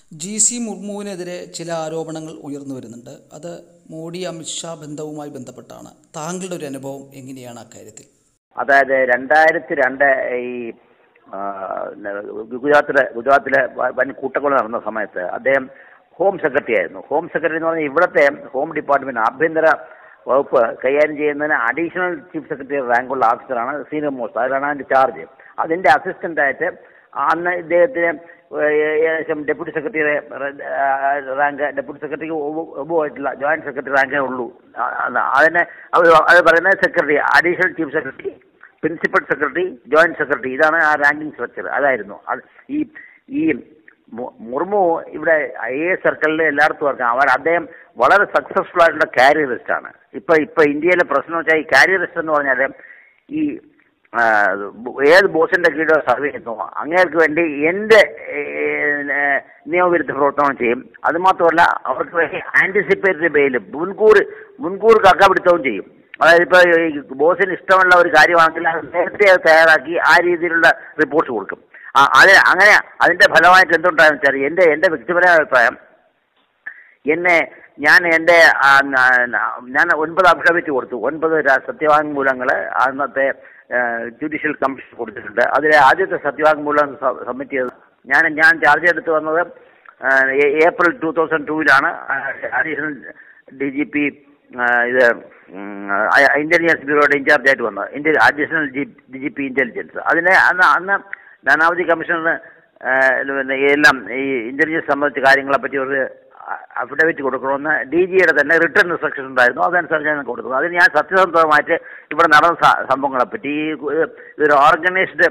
G C മുർമുവിനെതിരെ ചില ആരോപണങ്ങൾ ഉയർന്നു വരുന്നുണ്ട് അത് മോഡി അമിത്ഷാ ബന്ധവുമായി ബന്ധപ്പെട്ടാണ് താങ്കളുടെ ഒരു അനുഭവം എങ്ങനെയാണ് അക്കാര്യത്തിൽ അതായത് രണ്ടായിരത്തി രണ്ട് ഈ ആ, ഗുജറാത്തിലെ ഗുജറാത്തിലെ വ- വൻ കൂട്ടക്കൊല നടന്ന സമയത്ത് അദ്ദേഹം ഹോം സെക്രട്ടറി ആയിരുന്നു ഹോം സെക്രട്ടറി എന്ന് പറഞ്ഞാൽ ഇവിടുത്തെ ഹോം ഡിപ്പാർട്ട്മെന്റ് ആഭ്യന്തര വകുപ്പ് കൈകാര്യം ചെയ്യുന്നതിന് അഡീഷണൽ ചീഫ് സെക്രട്ടറി റാങ്കുള്ള ഓഫീസറാണ് സീനിയർ മോസ്റ്റ് അതിലാണ് അതിന്റെ ചാർജ് അതിന്റെ അസിസ്റ്റന്റ് ആയിട്ട് അന്ന് ഇദ്ദേഹത്തിന് ഏകദേശം ഡെപ്യൂട്ടി സെക്രട്ടറി റാങ്ക് ഡെപ്യൂട്ടി സെക്രട്ടറിക്ക് ഒബുമായിട്ടുള്ള ജോയിന്റ് സെക്രട്ടറി റാങ്കേ ഉള്ളൂ ആ, ആ, അതിനെ അത് അത് പറയുന്നത് secretary additional chief secretary principal secretary joint secretary ഇതാണ് ആ റാങ്കിങ് സ്ട്രക്ചർ അതായിരുന്നു അത് ഈ ഈ മു- മുർമു ഇവിടെ ഐ എ സർക്കിളിൽ എല്ലായിടത്തും അറിയാം അവർ അദ്ദേഹം വളരെ സക്സസ്ഫുൾ ആയിട്ടുള്ള കാരിയറിസ്റ്റ് ആണ് ഇപ്പൊ ഇപ്പൊ ഇന്ത്യയിലെ പ്രശ്നം വെച്ചാൽ ഈ കാരിയറിസ്റ്റ് എന്ന് പറഞ്ഞാൽ ഈ ആ, ഏത് ബോസിന്റെ കീഴിലോ സർവേ ചെയ്യുന്നു അങ്ങേർക്ക് വേണ്ടി എന്റെ ഏ, നിയമവിരുദ്ധ പ്രവർത്തനം ചെയ്യും അത് മാത്രമല്ല അവർക്ക് വേണ്ടി ആന്റിസിപ്പേറ്ററി ബെയിൽ മുൻകൂർ മുൻകൂർ കക്കപിടുത്തവും ചെയ്യും അതായത് ഇപ്പൊ ഈ ബോസിന് ഇഷ്ടമുള്ള ഒരു കാര്യമാണെങ്കിൽ അത് നേരത്തെ അത് തയ്യാറാക്കി ആ രീതിയിലുള്ള റിപ്പോർട്ട്സ് കൊടുക്കും ആ, അത് അങ്ങനെ അതിന്റെ ഫലമായിട്ട് എന്തുണ്ടായെന്ന് വെച്ചാൽ എന്റെ എന്റെ വ്യക്തിപരമായ അഭിപ്രായം എന്നെ ഞാൻ എൻ്റെ ആ, ന- ന- ഞാൻ ഒൻപത് അഭിഷേപിച്ച് കൊടുത്തു ഒൻപത് ര- സത്യവാങ്മൂലങ്ങൾ അന്നത്തെ ജുഡീഷ്യൽ കമ്മീഷൻ കൊടുത്തിട്ടുണ്ട് അതിലെ ആദ്യത്തെ സത്യവാങ്മൂലം സ- സബ്മിറ്റ് ചെയ്തത് ഞാൻ ഞാൻ ചാർജ് എടുത്ത് വന്നത് ആ, ഏ- ഏപ്രിൽ ടൂ തൗസൻഡ് ടൂവിലാണ് അഡീഷണൽ ഡി ജി പി ഇത് ഇന്റലിജൻസ് ബ്യൂറോയുടെ ഇൻചാർജ് ആയിട്ട് വന്നത് India additional D G P intelligence അതിനെ അന്ന് അന്ന് നാനാവധി കമ്മീഷണറിന് ആ, പിന്നെ എല്ലാം ഈ ഇന്റലിജൻസ് സംബന്ധിച്ച കാര്യങ്ങളെ പറ്റി ഒരു അഫിഡവിറ്റ് കൊടുക്കണമെന്ന് ഡി ജിയുടെ തന്നെ റിട്ടേൺ ഇൻസ്ട്രക്ഷൻ ഉണ്ടായിരുന്നു അതനുസരിച്ച് ഞാൻ കൊടുത്തു അതിന് ഞാൻ സത്യസന്ധമായിട്ട് ഇവിടെ നടന്ന സ- സംഭവങ്ങളെ പറ്റി ഈ ഇത് ഇതൊരു organised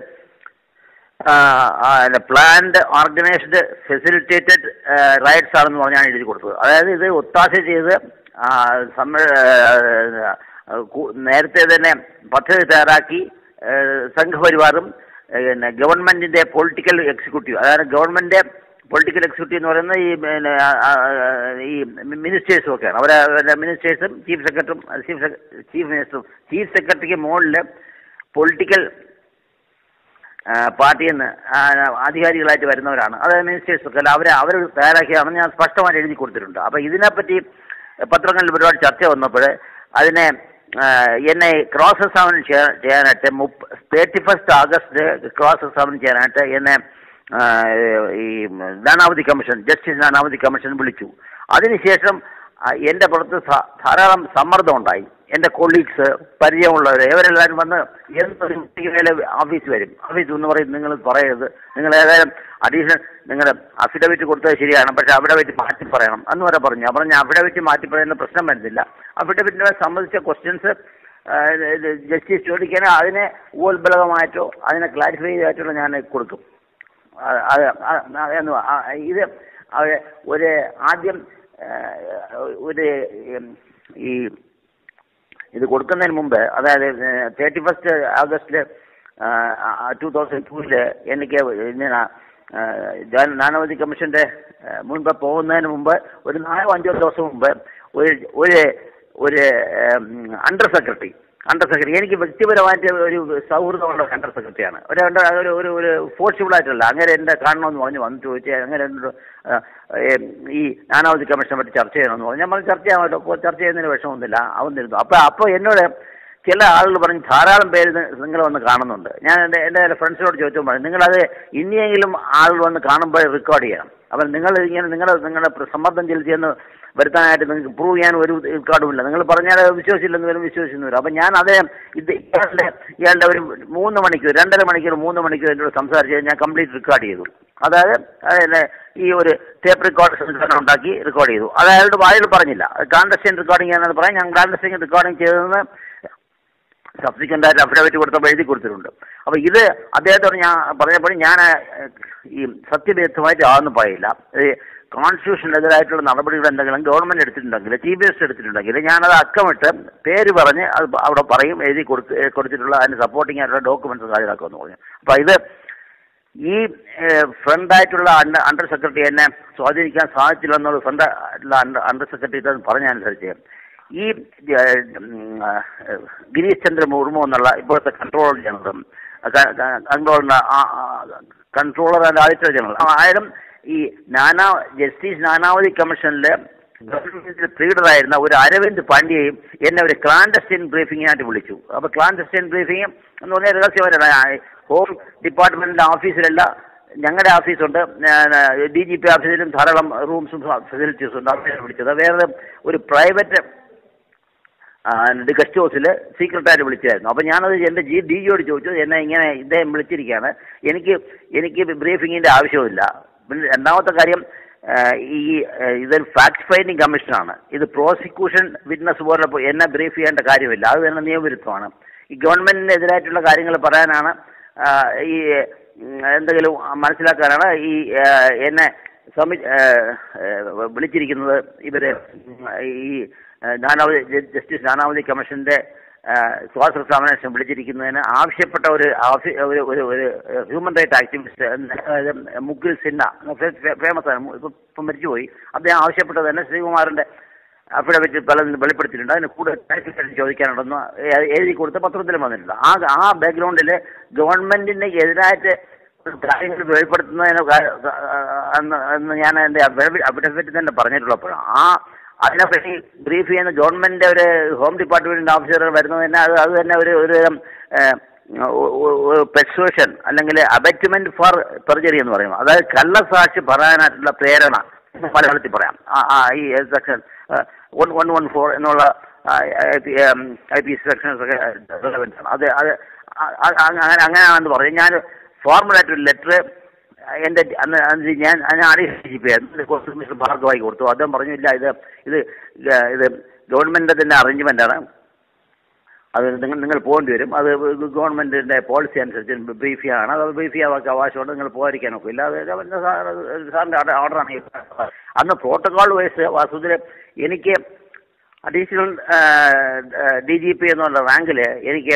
planned organised facilitated riots ആണെന്ന് പറഞ്ഞാണ് എഴുതി കൊടുത്തത് അതായത് ഇത് ഒത്താശ ചെയ്ത് ആ, സമ്മ ആ, കു- നേരത്തെ തന്നെ പദ്ധതി തയ്യാറാക്കി ആ, സംഘപരിവാറും ആ, പിന്നെ ഗവൺമെന്റിന്റെ പൊളിറ്റിക്കൽ എക്സിക്യൂട്ടീവ് അതായത് ഗവൺമെന്റ് പൊളിറ്റിക്കൽ എക്സിക്യൂട്ടീവ് എന്ന് പറയുന്നത് ഈ പിന്നെ ആ, ആ, ഈ മിനിസ്റ്റേഴ്സും ഒക്കെയാണ് അവരെ മിനിസ്റ്റേഴ്സും ചീഫ് സെക്രട്ടറിയും ചീഫ് ചീഫ് മിനിസ്റ്ററും ചീഫ് സെക്രട്ടറിക്ക് മുകളിൽ പൊളിറ്റിക്കൽ പാർട്ടിയിൽ നിന്ന് ആധികാരികളായിട്ട് വരുന്നവരാണ് അതായത് മിനിസ്റ്റേഴ്സ് ഒക്കെ അല്ല അവരെ അവർ തയ്യാറാക്കിയാണെന്ന് ഞാൻ സ്പഷ്ടമായിട്ട് എഴുതി കൊടുത്തിട്ടുണ്ട് അപ്പോൾ ഇതിനെപ്പറ്റി പത്രങ്ങളിൽ ഒരുപാട് ചർച്ച വന്നപ്പോൾ അതിനെ ആ, എന്നെ ക്രോസ് എക്സാമിൻ ചെയ്യാനായിട്ട് മുപ്പ thirty first August cross examine ചെയ്യാനായിട്ട് എന്നെ ആ, ഈ Nanavati commission justice Nanavati commission വിളിച്ചു അതിനുശേഷം ആ, എൻ്റെ പുറത്ത് ധാ- ധാരാളം സമ്മർദ്ദം ഉണ്ടായി എൻ്റെ കൊളീഗ്സ് പരിചയമുള്ളവർ ഇവരെല്ലാവരും വന്ന് എന്തൊരു വേല ഓഫീസ് വരും ഓഫീസ് എന്ന് പറയും നിങ്ങൾ പറയരുത് നിങ്ങൾ ഏതായാലും അഡീഷണൽ നിങ്ങൾ അഫിഡവിറ്റ് കൊടുത്തത് ശരിയാണ് പക്ഷെ അഫിഡവിറ്റ് മാറ്റി പറയണം എന്ന് വരെ പറഞ്ഞു ഞാൻ പറഞ്ഞു അഫിഡവിറ്റ് മാറ്റി പറയുന്ന പ്രശ്നം വരുന്നില്ല അഫിഡവിറ്റിനെ സംബന്ധിച്ച ക്വസ്റ്റ്യൻസ് ജസ്റ്റിസ് ചോദിക്കാൻ അതിനെ ഉപോത്ബലകമായിട്ടോ അതിനെ ക്ലാരിഫൈ ചെയ്തായിട്ടോ ഞാൻ കൊടുക്കും അത് അത് അത് എന്ന് പ- ആ, ഇത് അത് ഒരു ആദ്യം ആ, ഒരു ഉം, ഈ ഇത് കൊടുക്കുന്നതിന് മുമ്പ് അതായത് thirty first August two thousand ടൂവില് എനിക്ക് ഇങ്ങനെ ആ, ജാൻ- നാനാവധി കമ്മീഷന്റെ ആ, മുൻപ് പോകുന്നതിന് മുമ്പ് ഒരു നാലോ അഞ്ചോ ദിവസം മുമ്പ് ഒരു ഒരു ഒരു അണ്ടർ സെക്രട്ടറി അണ്ടർ സെക്രട്ടറി എനിക്ക് വ്യക്തിപരമായിട്ട് ഒരു സൗഹൃദമുള്ള അണ്ടർ സെക്രട്ടറിയാണ് ഒരു under- ഒരു ഒരു ഒരു ഫോഴ്സിബിൾ ആയിട്ടല്ല അങ്ങനെ എന്നെ കാണണമെന്ന് പറഞ്ഞു വന്ന് ചോദിച്ചു അങ്ങനെ എന്നോട്, ആ, ഏ, ഈ നാനാവധി കമ്മീഷനെ പറ്റി ചർച്ച ചെയ്യണമെന്ന് പറഞ്ഞു ഞാൻ പറഞ്ഞു ചർച്ച ചെയ്യാൻ കേട്ടോ അപ്പോൾ ചർച്ച ചെയ്യുന്നതിന് വിഷമമൊന്നുമില്ല ആവുന്നിരുന്നു അപ്പോൾ അപ്പോൾ എന്നോട് ചില ആളുകൾ പറഞ്ഞ് ധാരാളം പേര് നിങ്ങൾ വന്ന് കാണുന്നുണ്ട് ഞാൻ എൻ്റെ എൻ്റെ ഫ്രണ്ട്സിനോട് ചോദിച്ചു പറഞ്ഞു നിങ്ങളത് ഇനിയെങ്കിലും ആളുകൾ വന്ന് കാണുമ്പോൾ റെക്കോർഡ് ചെയ്യണം അപ്പം നിങ്ങൾ ഇങ്ങനെ നിങ്ങൾ നിങ്ങളുടെ സമ്മർദ്ദം ചെലുത്തിയെന്ന് വരുത്താനായിട്ട് നിങ്ങൾക്ക് പ്രൂവ് ചെയ്യാൻ ഒരു റെക്കോർഡുമില്ല നിങ്ങൾ പറഞ്ഞാൽ അത് വിശ്വസിച്ചില്ലെന്ന് വരും വിശ്വസിക്കുന്നു വരും അപ്പം ഞാൻ അതേ ഇത് ഇയാളുടെ ഇയാളുടെ ഒരു മൂന്ന് മണിക്കൂർ രണ്ടര മണിക്കൂർ മൂന്ന് മണിക്കൂർ എന്നോട് സംസാരിച്ച് ഞാൻ കംപ്ലീറ്റ് റെക്കോർഡ് ചെയ്തു അതായത് അതായത് ഈ ഒരു ടേപ്പ് റെക്കോർഡ് സംവിധാനം ഉണ്ടാക്കി റെക്കോർഡ് ചെയ്തു അത് അയാളുടെ വായിൽ പറഞ്ഞില്ല ക്ലാൻഡസ്റ്റൈൻ റെക്കോർഡിംഗ് എന്നാണ് പറയാം ഞാൻ ക്ലാൻഡസ്റ്റൈൻ റെക്കോർഡിംഗ് ചെയ്തതെന്ന് സബ്സിക്വന്റ് ആയിട്ട് അഫിഡവിറ്റ് കൊടുത്തപ്പോൾ എഴുതി കൊടുത്തിട്ടുണ്ട് അപ്പൊ ഇത് അദ്ദേഹത്തോട് ഞാൻ പറഞ്ഞപ്പോൾ ഞാൻ ഏഹ്, ഈ സത്യവിരുദ്ധമായിട്ട് ആണെന്ന് പറയില്ല കോൺസ്റ്റിറ്റ്യൂഷനെതിരായിട്ടുള്ള നടപടികൾ എന്തെങ്കിലും ഗവൺമെന്റ് എടുത്തിട്ടുണ്ടെങ്കിൽ ചീഫ് മിനിസ്റ്റർ എടുത്തിട്ടുണ്ടെങ്കിൽ ഞാനത് അക്കമിട്ട് പേര് പറഞ്ഞ് അത് അവിടെ പറയും എഴുതി കൊടുത്ത് ഏഹ്, കൊടുത്തിട്ടുള്ള അതിന് സപ്പോർട്ടിംഗ് ആയിട്ടുള്ള ഡോക്യുമെന്റ്സ് ഹാജരാക്കുമെന്ന് പറഞ്ഞു അപ്പൊ ഇത് ഈ ഫ്രണ്ടായിട്ടുള്ള അണ്ടർ അണ്ടർ സെക്രട്ടറി എന്നെ സ്വാധീനിക്കാൻ സാധിച്ചില്ല എന്നുള്ള ഫ്രണ്ട് ആയിട്ടുള്ള അണ്ടർ അണ്ടർ സെക്രട്ടറി പറഞ്ഞ അനുസരിച്ച് ഈ ഏഹ്, ഉം, ആ, ഗിരീഷ് ചന്ദ്ര മുർമു എന്നുള്ള ഇപ്പോഴത്തെ കൺട്രോളർ ജനറൽ കൺട്രോളറിന്റെ കൺട്രോളർ ആൻഡ് ഓഡിറ്റർ ജനറൽ ആയാലും ഈ നാനാ ജസ്റ്റിസ് നാനാവതി കമ്മീഷനിലെ ലീഡറായിരുന്ന ഒരു അരവിന്ദ് പാണ്ഡ്യയും എന്നെ ഒരു ക്ലാൻഡസ്റ്റൈൻ ബ്രീഫിങ്ങിനായിട്ട് വിളിച്ചു അപ്പോൾ ക്ലാൻഡസ്റ്റൈൻ ബ്രീഫിങ് എന്ന് പറഞ്ഞാൽ രഹസ്യപരമാണ് ഹോം ഡിപ്പാർട്ട്മെന്റിന്റെ ഓഫീസിലല്ല ഞങ്ങളുടെ ഓഫീസുണ്ട് ഡി ജി പി ഓഫീസിലും ധാരാളം റൂംസും ഫെസിലിറ്റീസും ഉണ്ട് അവിടെ വിളിച്ചത് വേറെ ഒരു പ്രൈവറ്റ് ഗസ്റ്റ് ഹൗസിൽ സീക്രട്ടായിട്ട് വിളിച്ചായിരുന്നു അപ്പോൾ ഞാനത് എൻ്റെ ജി ഡി ജിയോട് ചോദിച്ചു എന്നെ ഇങ്ങനെ ഇദ്ദേഹം വിളിച്ചിരിക്കുകയാണ് എനിക്ക് എനിക്ക് ബ്രീഫിങ്ങിൻ്റെ ആവശ്യമില്ല പിന്നെ രണ്ടാമത്തെ കാര്യം ആ, ഈ ആ, ഇതൊരു ഫാക്ട് ഫൈൻഡിങ് കമ്മീഷനാണ് ഇത് പ്രോസിക്യൂഷൻ വിറ്റ്നസ് പോലെ പോ- എന്നെ ബ്രീഫ് ചെയ്യേണ്ട കാര്യമില്ല അത് തന്നെ നിയമവിരുദ്ധമാണ് ഈ ഗവൺമെന്റിനെതിരായിട്ടുള്ള കാര്യങ്ങൾ പറയാനാണ് ആ, ഈ ഉം, എന്തെങ്കിലും മനസ്സിലാക്കാനാണ് ഈ ആ, എന്നെ സമി ആ, ആ, വിളിച്ചിരിക്കുന്നത് ഇവര് ഉം, ഈ ആ, നാനാവധി ജ- ജസ്റ്റിസ് നാനാവധി കമ്മീഷന്റെ സ്വാസ് എക്സാമിനേഷൻ വിളിച്ചിരിക്കുന്നതിന് ആവശ്യപ്പെട്ട ഒരു ആഫി- ഒരു ഒരു ഒരു ഹ്യൂമൻ റൈറ്റ് ആക്ടിവിസ്റ്റ് അതായത് മുക്കിൽ സിന്ന ഫേമസ് ആണ് ഇപ്പം ഇപ്പം മരിച്ചുപോയി അദ്ദേഹം ആവശ്യപ്പെട്ടത് തന്നെ ശ്രീകുമാറിന്റെ അഫിഡവിറ്റ് പലതും വെളിപ്പെടുത്തിയിട്ടുണ്ട് അതിന് കൂടുതൽ ക്ലാരിഫിക്കേഷൻ ചോദിക്കാനുണ്ടെന്ന് എ- എഴുതി കൊടുത്ത് പത്രത്തിലും വന്നിട്ടുണ്ട് ആ ആ ബാക്ക്ഗ്രൗണ്ടിൽ ഗവൺമെന്റിന് എതിരായിട്ട് കാര്യങ്ങൾ വെളിപ്പെടുത്തുന്നതിന് കാ- അന്ന് അന്ന് ഞാൻ എൻ്റെ അഫിഡവിറ്റ് തന്നെ പറഞ്ഞിട്ടുള്ളപ്പോഴാണ് ആ അതിനെപ്പറ്റി ബ്രീഫ് ചെയ്യുന്ന ഗവൺമെന്റിന്റെ ഒരു ഹോം ഡിപ്പാർട്ട്മെന്റിന്റെ ഓഫീസർ വരുന്നത് തന്നെ അത് അത് തന്നെ ഒരു ഒരു തരം പെർസുവേഷൻ അല്ലെങ്കിൽ അബറ്റ്മെന്റ് ഫോർ പെർജറി എന്ന് പറയും അതായത് കള്ളസാക്ഷി പറയാനായിട്ടുള്ള പ്രേരണ എന്ന് മലയാളത്തിൽ പറയാം ആ ആ ഈ section one one one four എന്നുള്ള ഐ പി സെക്ഷൻസ് ഒക്കെ റെലവെന്റ് ആണ് അത് അത് അ- അ- അങ്ങനെ അങ്ങനെയാണെന്ന് പറഞ്ഞു ഞാൻ ഫോർമലായിട്ടൊരു ലെറ്റർ എൻ്റെ അന്ന് അന്ന് ഞാൻ ഞാൻ ആദ്യം മിസ്റ്റർ ഭാർഗവായി കൊടുത്തു അദ്ദേഹം പറഞ്ഞു ഇല്ല ഇത് ഇത് ഇത് ഗവൺമെൻറ് തന്നെ അറേഞ്ച്മെൻ്റ് ആണ് അത് നിങ്ങൾ നിങ്ങൾ പോകേണ്ടി വരും അത് ഗവൺമെൻറ്റിൻ്റെ പോളിസി അനുസരിച്ച് ബ്രീഫ് ചെയ്യാനാണ് അത് ബ്രീഫ് ചെയ്യാൻ അവകാശമുണ്ട് നിങ്ങൾ പോകാതിരിക്കാൻ ഒക്കില്ല അത് ഗവൺമെന്റ് സാ- സാറിൻ്റെ ഓർഡറാണ് ഈ അന്ന് പ്രോട്ടോകോൾ വൈസ് വാസ്തുവിൽ എനിക്ക് അഡീഷണൽ ഡി ജി പി എന്നുള്ള റാങ്കിൽ എനിക്ക്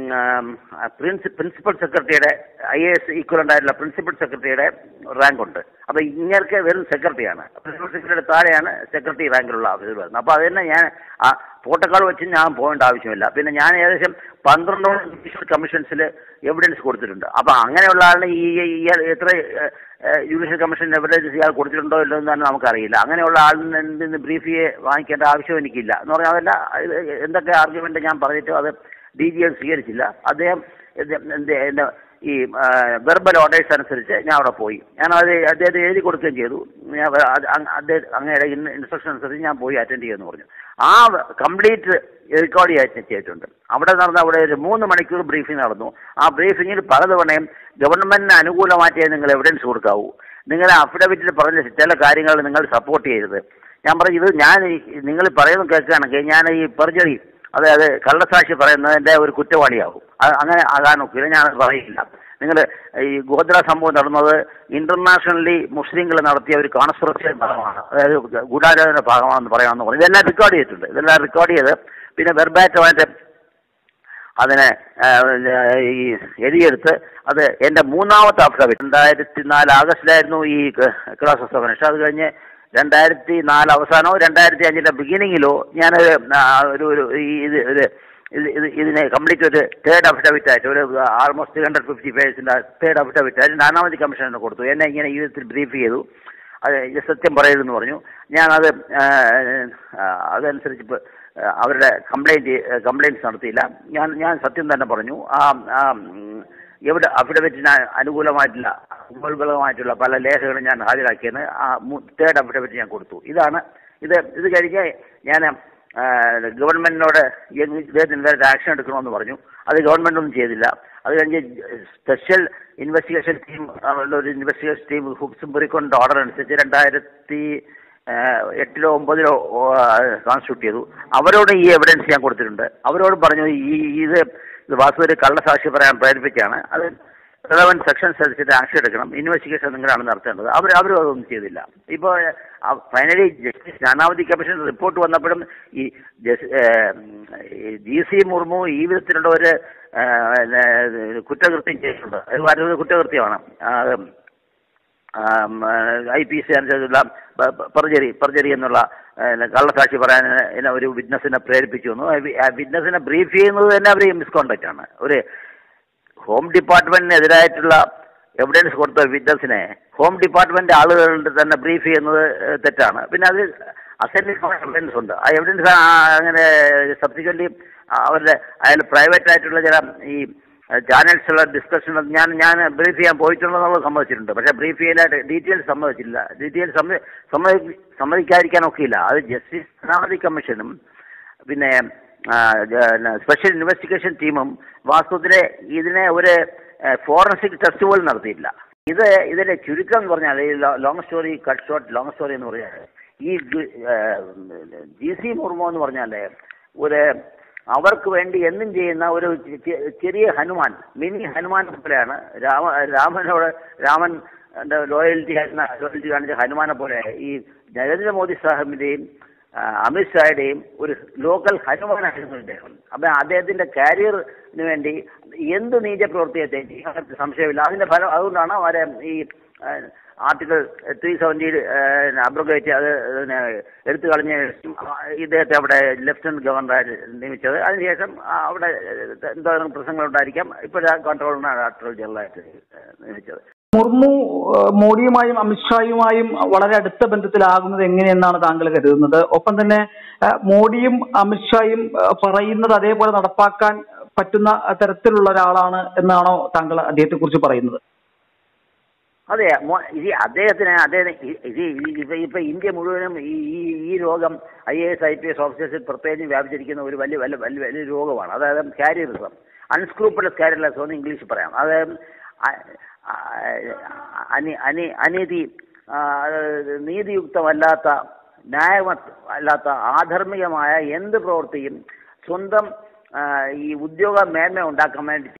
പ്രിൻസി പ്രിൻസിപ്പൽ സെക്രട്ടറിയുടെ ഐ എ എസ് ഈക്വലൻ്റ് ആയിട്ടുള്ള പ്രിൻസിപ്പൽ സെക്രട്ടറിയുടെ റാങ്ക് ഉണ്ട് അപ്പോൾ ഇങ്ങനെ വെറും സെക്രട്ടറിയാണ് പ്രിൻസിപ്പൽ സെക്രട്ടറിയുടെ താഴെയാണ് സെക്രട്ടറി റാങ്കിലുള്ള ഓഫീസർ വരുന്നത് അപ്പോൾ അത് തന്നെ ഞാൻ ആ പ്രോട്ടോകോൾ വെച്ച് ഞാൻ പോകേണ്ട ആവശ്യമില്ല പിന്നെ ഞാൻ ഏകദേശം പന്ത്രണ്ടോളം ജുഡീഷ്യൽ കമ്മീഷൻസിൽ എവിഡൻസ് കൊടുത്തിട്ടുണ്ട് അപ്പോൾ അങ്ങനെയുള്ള ആളിന് ഈ ഈ എത്ര ജുഡീഷ്യൽ കമ്മീഷൻ എവിഡൻസ് ഇയാൾ കൊടുത്തിട്ടുണ്ടോ ഇല്ലോ എന്ന് തന്നെ നമുക്കറിയില്ല അങ്ങനെയുള്ള ആളിൽ നിന്ന് ബ്രീഫ് ചെയ്ത് വാങ്ങിക്കേണ്ട ആവശ്യം എനിക്കില്ല എന്ന് പറഞ്ഞാൽ അതല്ല ഇത് എന്തൊക്കെ ആർഗ്യുമെന്റ് ഞാൻ പറഞ്ഞിട്ട് അത് ഡി ജി സ്വീകരിച്ചില്ല അദ്ദേഹം ഇത് എന്ത് എൻ്റെ ഈ വെർബൽ ഓർഡേഴ്സ് അനുസരിച്ച് ഞാൻ അവിടെ പോയി ഞാൻ അത് അദ്ദേഹത്തെ എഴുതി കൊടുക്കുകയും ചെയ്തു ഞാൻ അത് അങ് അദ്ദേഹം അങ്ങയുടെ ഇൻസ്ട്രക്ഷൻ അനുസരിച്ച് ഞാൻ പോയി അറ്റൻഡ് ചെയ്യുമെന്ന് പറഞ്ഞു ആ കംപ്ലീറ്റ് റെക്കോർഡ് ചെയ്തിട്ടുണ്ട് അവിടെ നടന്ന അവിടെ ഒരു മൂന്ന് മണിക്കൂർ ബ്രീഫിംഗ് നടന്നു ആ ബ്രീഫിങ്ങിൽ പലതവണയും ഗവൺമെന്റിന് അനുകൂലമായിട്ടേ നിങ്ങൾ എവിഡൻസ് കൊടുക്കാവൂ നിങ്ങളുടെ അഫിഡവിറ്റിൽ പറഞ്ഞ ചില കാര്യങ്ങൾ നിങ്ങൾ സപ്പോർട്ട് ചെയ്യരുത് ഞാൻ പറഞ്ഞു ഇത് ഞാൻ ഈ- നിങ്ങൾ പറയുന്നത് കേൾക്കുകയാണെങ്കിൽ ഞാൻ ഈ പെർജറി അതായത് കള്ളസാക്ഷി പറയുന്നതിന്റെ ഒരു കുറ്റവാളിയാവും അത് അങ്ങനെ ആകാൻ ഒക്കില്ല ഞാൻ പറയില്ല നിങ്ങൾ ഈ ഗോദ്ര സംഭവം നടന്നത് ഇന്റർനാഷണലി മുസ്ലിങ്ങൾ നടത്തിയ ഒരു കോൺസ്പിറസിയുടെ ഭാഗമാണ് അതായത് ഗൂഢാലോചന ഭാഗമാണെന്ന് പറയാമെന്ന് പറഞ്ഞു ഇതെല്ലാം റെക്കോർഡ് ചെയ്തിട്ടുണ്ട് ഇതെല്ലാം റെക്കോർഡ് ചെയ്ത് പിന്നെ വെർബാറ്റമായിട്ട് അതിനെ ആ, ഈ എഴുതിയെടുത്ത് അത് എൻ്റെ മൂന്നാമത്തെ അഫിഡവിറ്റ് രണ്ടായിരത്തി നാല് ആഗസ്റ്റിലായിരുന്നു ഈ ക്ലാസ് എക്സാമിനേഷൻ അത് കഴിഞ്ഞ് രണ്ടായിരത്തി നാല് അവസാനമോ രണ്ടായിരത്തി അഞ്ചിൻ്റെ ബിഗിനിങ്ങിലോ ഞാൻ ഒരു ഒരു ഈ ഇത് ഒരു ഇത് ഇത് ഇതിനെ കംപ്ലീറ്റ് ഒരു തേർഡ് അഫിഡവിറ്റ് ആയിട്ട് ഒരു ആൾമോസ്റ്റ് ത്രീ ഹൺഡ്രഡ് ഫിഫ്റ്റി പേഴ്സിൻ്റെ തേർഡ് അഫിഡവിറ്റ് ആയിട്ട് നാലാമത് കമ്മീഷന് കൊടുത്തു എന്നെ ഇങ്ങനെ ഈ വിധത്തിൽ ബ്രീഫ് ചെയ്തു അത് ഇത് സത്യം പറയരുതെന്ന് പറഞ്ഞു ഞാനത് ആ, ആ, അതനുസരിച്ച് ഇപ്പോൾ അവരുടെ കംപ്ലൈൻറ്റ് കംപ്ലൈൻറ്റ്സ് നടത്തിയില്ല ഞാൻ ഞാൻ സത്യം തന്നെ പറഞ്ഞു ആ ആ, ഉം, എവിടെ അഫിഡവിറ്റിന് അനുകൂലമായിട്ടുള്ള ഉപൽബലമായിട്ടുള്ള പല ലേഖകളും ഞാൻ ഹാജരാക്കിയെന്ന് ആ തേർഡ് അഫിഡവിറ്റ് ഞാൻ കൊടുത്തു ഇതാണ് ഇത് ഇത് കഴിഞ്ഞ് ഞാൻ ആ, ഗവൺമെന്റിനോട് ഈ- ഇദ്ദേഹത്തിനെതിരെ ആക്ഷൻ എടുക്കണമെന്ന് പറഞ്ഞു അത് ഗവൺമെന്റ് ഒന്നും ചെയ്തില്ല അത് കഴിഞ്ഞ് സ്പെഷ്യൽ ഇൻവെസ്റ്റിഗേഷൻ ടീം ഒരു ഇൻവെസ്റ്റിഗേഷൻ ടീം സുപ്രീം ഓർഡർ അനുസരിച്ച് രണ്ടായിരത്തി ഏഹ് എട്ടിലോ ഒമ്പതിലോ കോൺസ്റ്റിറ്റ്യൂട്ട് ചെയ്തു അവരോട് ഈ എവിഡൻസ് ഞാൻ കൊടുത്തിട്ടുണ്ട് അവരോട് പറഞ്ഞു ഈ ഇത് ഇത് വാസ്തുവിൽ കള്ളസാക്ഷി പറയാൻ പ്രേരിപ്പിക്കുകയാണ് അത് റിലവൻറ്റ് സെക്ഷൻസ് അനുസരിച്ച് ആക്ഷൻ എടുക്കണം ഇൻവെസ്റ്റിഗേഷൻ നിങ്ങളാണ് നടത്തേണ്ടത് അവർ അവരും അതൊന്നും ചെയ്തില്ല ഇപ്പോൾ finally justice Nanavati commission report വന്നപ്പോഴും ഈ ജി സി മുർമു ഈ വിധത്തിലുള്ള ഒരു ഏഹ്, കുറ്റകൃത്യം ചെയ്തിട്ടുണ്ട് അത് വളരെ കുറ്റകൃത്യമാണ് ആ, ഐ പി സി അനുസരിച്ചുള്ള പെർജറി പെർജറി എന്നുള്ള ഏഹ്, കള്ളസാക്ഷി പറയാൻ എന്നെ ഒരു വിറ്റ്നസിനെ പ്രേരിപ്പിച്ചു വന്നു ആ വിറ്റ്നസിനെ ബ്രീഫ് ചെയ്യുന്നത് തന്നെ അവർ മിസ്കോണ്ടക്റ്റ് ആണ് ഒരു ഹോം ഡിപ്പാർട്ട്മെന്റിനെതിരായിട്ടുള്ള എവിഡൻസ് കൊടുത്ത വിറ്റ്നസിനെ ഹോം ഡിപ്പാർട്ട്മെന്റ് ആളുകളുടെ തന്നെ ബ്രീഫ് ചെയ്യുന്നത് ഏഹ്, തെറ്റാണ് പിന്നെ അത് അസെൻഡിങ് എവിഡൻസ് ഉണ്ട് ആ എവിഡൻസ് അങ്ങനെ സബ്സിക്വന്റ്ലി അവരുടെ അയാൾ പ്രൈവറ്റ് ആയിട്ടുള്ള ചില ഈ ചാനൽസുള്ള ഡിസ്കഷൻ ഞാൻ ഞാൻ ബ്രീഫ് ചെയ്യാൻ പോയിട്ടുണ്ടെന്നുള്ളത് സമ്മതിച്ചിട്ടുണ്ട് പക്ഷേ ബ്രീഫ് ചെയ്യാനായിട്ട് ഡീറ്റെയിൽസ് സമ്മതിച്ചില്ല ഡീറ്റെയിൽസ് സമ്മതി സമ്മതി സമ്മതിക്കാതിരിക്കാൻ ഒക്കെയില്ല അത് ജസ്റ്റിസ് സ്ഥാനാർത്ഥി കമ്മീഷനും പിന്നെ സ്പെഷ്യൽ ഇൻവെസ്റ്റിഗേഷൻ ടീമും വാസ്തവത്തിലെ ഇതിനെ ഒരു ഫോറൻസിക് ടെസ്റ്റ് പോലും നടത്തിയില്ല ഇത് ഇതിന്റെ ചുരുക്കം എന്ന് പറഞ്ഞാൽ ഈ long story cut short long story എന്ന് പറഞ്ഞാൽ ഈ ജി സി മുർമു എന്ന് പറഞ്ഞാൽ ഒരു അവർക്ക് വേണ്ടി എന്നും ചെയ്യുന്ന ഒരു ചെ- ചെ- ചെറിയ ഹനുമാൻ മിനി ഹനുമാൻ പോലെയാണ് രാമ രാമനോട് രാമൻ ലോയൽറ്റി ലോയൽറ്റി കാണിച്ച ഹനുമാനെ പോലെ ഈ നരേന്ദ്രമോദി സാഹിബിന്റെയും ആ, അമിത്ഷായുടെയും ഒരു ലോക്കൽ ഹനുമാനായിരുന്നു ഇദ്ദേഹം അപ്പം അദ്ദേഹത്തിന്റെ കരിയറിന് വേണ്ടി എന്ത് നീച പ്രവൃത്തിയെ ചെയ്യാൻ സംശയമില്ല അതിന്റെ ഫലം അതുകൊണ്ടാണ് അവരെ ഈ ആർട്ടിക്കിൾ ത്രീ സെവൻറ്റി അബ്രോഗേറ്റ് അത് പിന്നെ എടുത്തു കളഞ്ഞ ശേഷം ഇദ്ദേഹത്തെ അവിടെ ലെഫ്റ്റനന്റ് ഗവർണറായിട്ട് നിയമിച്ചത് അതിനുശേഷം ആ, അവിടെ എന്തോരം പ്രശ്നങ്ങളുണ്ടായിരിക്കാം ഇപ്പോഴാ കൺട്രോളിനാണ് ആർട്ടിക്കൽ ജനറലായിട്ട് നിയമിച്ചത് മുർമു ഏഹ്, മോഡിയുമായും അമിത്ഷായുമായും വളരെ അടുത്ത ബന്ധത്തിലാകുന്നത് എങ്ങനെയെന്നാണ് താങ്കൾ കരുതുന്നത് ഒപ്പം തന്നെ ഏഹ്, മോഡിയും അമിത്ഷായും ഏഹ്, പറയുന്നത് അതേപോലെ നടപ്പാക്കാൻ പറ്റുന്ന തരത്തിലുള്ള ഒരാളാണ് എന്നാണോ താങ്കൾ അദ്ദേഹത്തെ കുറിച്ച് പറയുന്നത് അതെ മോ- ഇത് അദ്ദേഹത്തിന് അദ്ദേഹം ഇ- ഇത് ഈ- ഇപ്പൊ ഇപ്പൊ ഇന്ത്യ മുഴുവനും ഈ ഈ- ഈ രോഗം I A S I P S ഓഫീസേഴ്സിൽ പ്രത്യേകിച്ചും വ്യാപിച്ചിരിക്കുന്ന ഒരു വലിയ വലിയ വലിയ വലിയ രോഗമാണ് അതായത് കാരിയറിസം അൺസ്ക്രൂപ്പിളസ് കാരിയറിസം എന്ന് ഇംഗ്ലീഷിൽ പറയാം അതായത് അ- അ- അനി അനി അനീതി ആ, നീതിയുക്തമല്ലാത്ത ന്യായമ അല്ലാത്ത ആധർമികമായ എന്ത് പ്രവൃത്തിയും സ്വന്തം ആ, ഈ ഉദ്യോഗ മേന്മ ഉണ്ടാക്കാൻ വേണ്ടി